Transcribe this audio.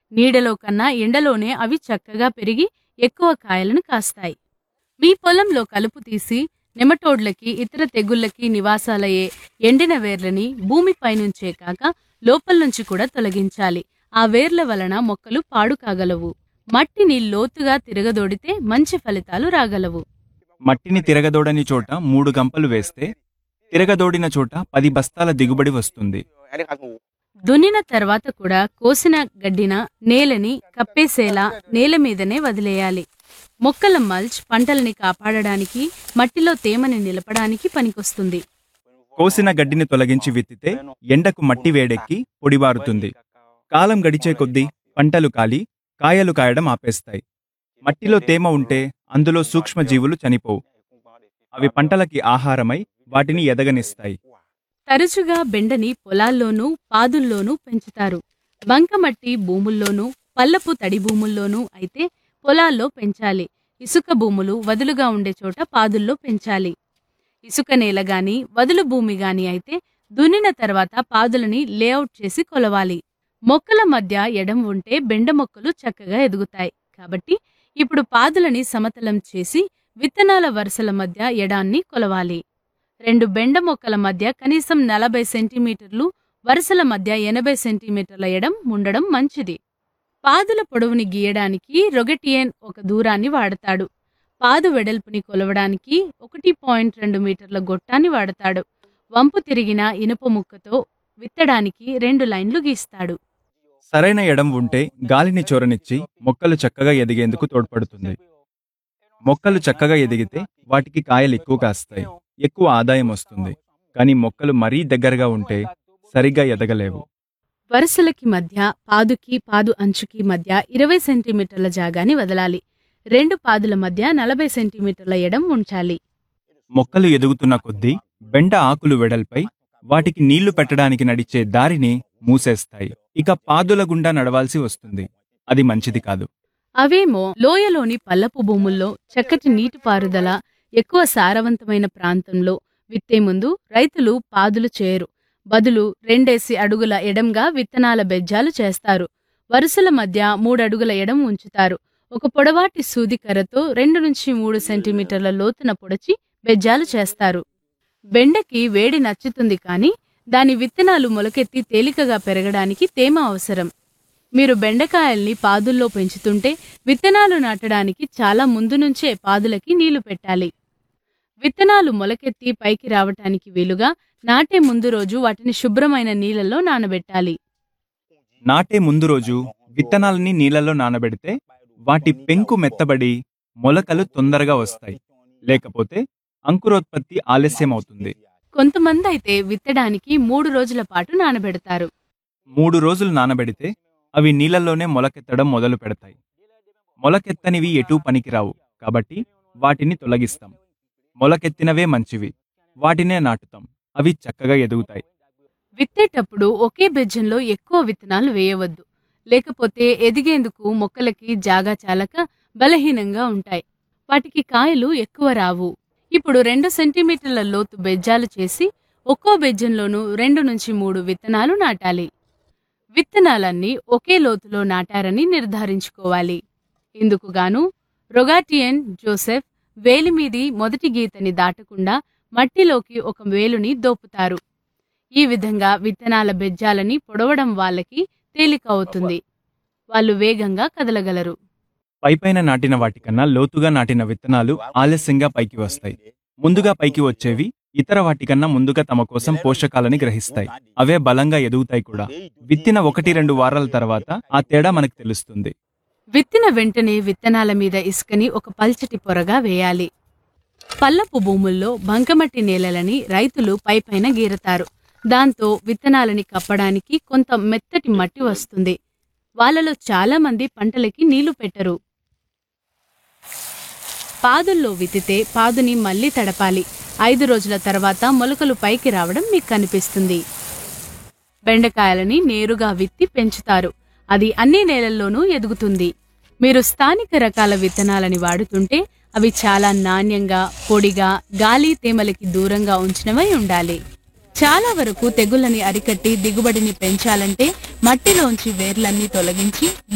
నీడలో కన్నా ఎండలోనే అవి చక్కగా పెరిగి ఎక్కువ కాయలను కాస్తాయి మీ పొలంలో కలుపు తీసి నెమటోడ్లకి ఇతర తెగుళ్ళకి నివాసాలయ్యే ఎండిన వేర్లని భూమిపైనుంచే కాక లోపల నుంచి కూడా తొలగించాలి ఆ వేర్ల వలన మొక్కలు పాడు కాగలవు మట్టిని లోతుగా తిరగదోడితే మంచి ఫలితాలు రాగలవు మట్టిని తిరగదోడని చోట మూడు గంపలు వేస్తే తిరగదోడిన చోట పది బస్తాల దిగుబడి వస్తుంది దున్నిన తర్వాత కూడా కోసిన గడ్డిన నేలని కప్పేసేలా నేల మీదనే వదిలేయాలి మొక్కల మల్చ్ పంటలని కాపాడడానికి మట్టిలో తేమని నిలపడానికి పనికొస్తుంది కోసిన గడ్డిని తొలగించి విత్తితే ఎండకు మట్టి వేడెక్కి పొడిబారుతుంది కాలం గడిచే కొద్దీ పంటలు కాలి కాయలు కాయడం ఆపేస్తాయి మట్టిలో తేమ ఉంటే అందులో సూక్ష్మజీవులు చనిపోవు అవి పంటలకి ఆహారమై వాటిని ఎదగనిస్తాయి తరచుగా బెండని పొలాల్లోనూ పాదుల్లోనూ పెంచుతారు బంకమట్టి భూముల్లోనూ పల్లపు తడి భూముల్లోనూ అయితే పొలాల్లో పెంచాలి ఇసుక భూములు వదులుగా ఉండే చోట పాదుల్లో పెంచాలి ఇసుక నేల గాని వదులు భూమి గాని అయితే దున్నిన తర్వాత పాదులని లేఅవుట్ చేసి కొలవాలి మొక్కల మధ్య ఎడం ఉంటే బెండ మొక్కలు చక్కగా ఎదుగుతాయి కాబట్టి ఇప్పుడు పాదులని సమతలం చేసి విత్తనాల వరుసల మధ్య ఎడాన్ని కొలవాలి రెండు బెండ మొక్కల మధ్య కనీసం నలభై సెంటీమీటర్లు వరుసల మధ్య ఎనభై సెంటీమీటర్ల ఎడం ఉండడం మంచిది పాదుల పొడవుని గీయడానికి రొగెటియన్ ఒక దూరాన్ని వాడతాడు పాదు వెడల్పుని కొలవడానికి ఒకటి పాయింట్ రెండు మీటర్ల గొట్టాన్ని వాడతాడు వంపు తిరిగిన ఇనుప ముక్కతో విత్తడానికి రెండు లైన్లు గీస్తాడు సరైన ఎడం ఉంటే గాలిని చొరనిచ్చి మొక్కలు చక్కగా ఎదిగేందుకు తోడ్పడుతుంది మొక్కలు చక్కగా ఎదిగితే వాటికి కాయలు ఎక్కువ కాస్తాయి ఎక్కువ ఆదాయం వస్తుంది కానీ మొక్కలు మరీ దగ్గరగా ఉంటే సరిగ్గా ఎదగలేవు వరుసలకి మధ్య పాదుకి పాదు అంచుకి మధ్య ఇరవై సెంటీమీటర్ల జాగాని వదలాలి రెండు పాదుల మధ్య నలభై సెంటీమీటర్ల ఎడం ఉంచాలి మొక్కలు ఎదుగుతున్న కొద్దీ బెండ ఆకులు వెడల్పై వాటికి నీళ్లు పెట్టడానికి నడిచే దారిని మూసేస్తాయి ఇక పాదుల గుండా నడవాల్సి వస్తుంది అది మంచిది కాదు అవేమో లోయలోని పల్లపు భూముల్లో చక్కటి నీటిపారుదల ఎక్కువ సారవంతమైన ప్రాంతంలో విత్తే ముందు రైతులు పాదులు చేయరు బదులు రెండేసి అడుగుల ఎడంగా విత్తనాల బెజ్జాలు చేస్తారు వరుసల మధ్య మూడడుగుల ఎడం ఉంచుతారు ఒక పొడవాటి సూది కర్రతో రెండు నుంచి మూడు సెంటీమీటర్ల లోతున పొడచి బెజ్జాలు చేస్తారు బెండకి వేడి నచ్చుతుంది కానీ దాని విత్తనాలు మొలకెత్తి తేలికగా పెరగడానికి తేమ అవసరం మీరు బెండకాయల్ని పాదుల్లో పెంచుతుంటే విత్తనాలు నాటడానికి చాలా ముందు నుంచే పాదులకి నీళ్లు పెట్టాలి విత్తనాలు మొలకెత్తి పైకి రావటానికి వీలుగా నాటే ముందు రోజు వాటిని శుభ్రమైన నీళ్ళల్లో నానబెట్టాలి నాటే ముందు రోజు విత్తనాలని నీళ్లలో నానబెడితే వాటి పెంకు మెత్తబడి మొలకలు తొందరగా వస్తాయి లేకపోతే అంకురోత్పత్తి ఆలస్యం అవుతుంది కొంతమంది అయితే విత్తడానికి మూడు రోజుల పాటు నానబెడతారు మూడు రోజులు నానబెడితే అవి నీళ్ళల్లోనే మొలకెత్తడం మొదలు పెడతాయి మొలకెత్తనివి ఎటూ పనికిరావు కాబట్టి వాటిని తొలగిస్తాం మొలకెత్తినవే మంచివి వాటినే నాటుతాం అవి చక్కగా ఎదుగుతాయి విత్తేటప్పుడు ఒకే బెజ్జంలో ఎక్కువ విత్తనాలు వేయవద్దు లేకపోతే ఎదిగేందుకు మొక్కలకి జాగా చాలక బలహీనంగా ఉంటాయి వాటికి కాయలు ఎక్కువ రావు ఇప్పుడు రెండు సెంటీమీటర్ల లోతు బెజ్జాలు చేసి ఒక్కో బెజ్జంలోనూ రెండు నుంచి మూడు విత్తనాలు నాటాలి విత్తనాలన్నీ ఒకే లోతులో నాటారని నిర్ధారించుకోవాలి ఇందుకుగాను రొగాటియన్ జోసెఫ్ వేలిమీది మొదటి గీతని దాటకుండా మట్టిలోకి ఒక వేలుని దోపుతారు ఈ విధంగా విత్తనాల బెజ్జాలని పొడవడం వాళ్ళకి తేలిక అవుతుంది వాళ్ళు వేగంగా కదలగలరు పైపైన నాటిన వాటికన్నా లోతుగా నాటిన విత్తనాలు ఆలస్యంగా పైకి వస్తాయి ముందుగా పైకి వచ్చేవి ఇతర వాటికన్నా ముందుగా తమ కోసం పోషకాలని గ్రహిస్తాయి అవే బలంగా ఎదుగుతాయి కూడా విత్తిన ఒకటి రెండు వారాల తర్వాత ఆ తేడా మనకు తెలుస్తుంది విత్తిన వెంటనే విత్తనాల మీద ఇసుకని ఒక పల్చటి పొరగా వేయాలి పల్లపు భూముల్లో బంకమట్టి నేలలని రైతులు పైపైన గీరతారు దాంతో విత్తనాలని కప్పడానికి కొంత మెత్తటి మట్టి వస్తుంది వాళ్ళలో చాలా మంది పంటలకి నీళ్లు పెట్టరు పాదుల్లో విత్తితే పాదుని మళ్ళీ తడపాలి ఐదు రోజుల తర్వాత మొలకలు పైకి రావడం మీకు కనిపిస్తుంది బెండకాయలని నేరుగా విత్తి పెంచుతారు అది అన్ని నేలల్లోనూ ఎదుగుతుంది మీరు స్థానిక రకాల విత్తనాలని వాడుతుంటే అవి చాలా నాణ్యంగా పొడిగా గాలి తేమలకి దూరంగా ఉంచినవై ఉండాలి చాలా వరకు తెగుళ్ళని అరికట్టి దిగుబడిని పెంచాలంటే మట్టిలోంచి వేర్లన్నీ తొలగించి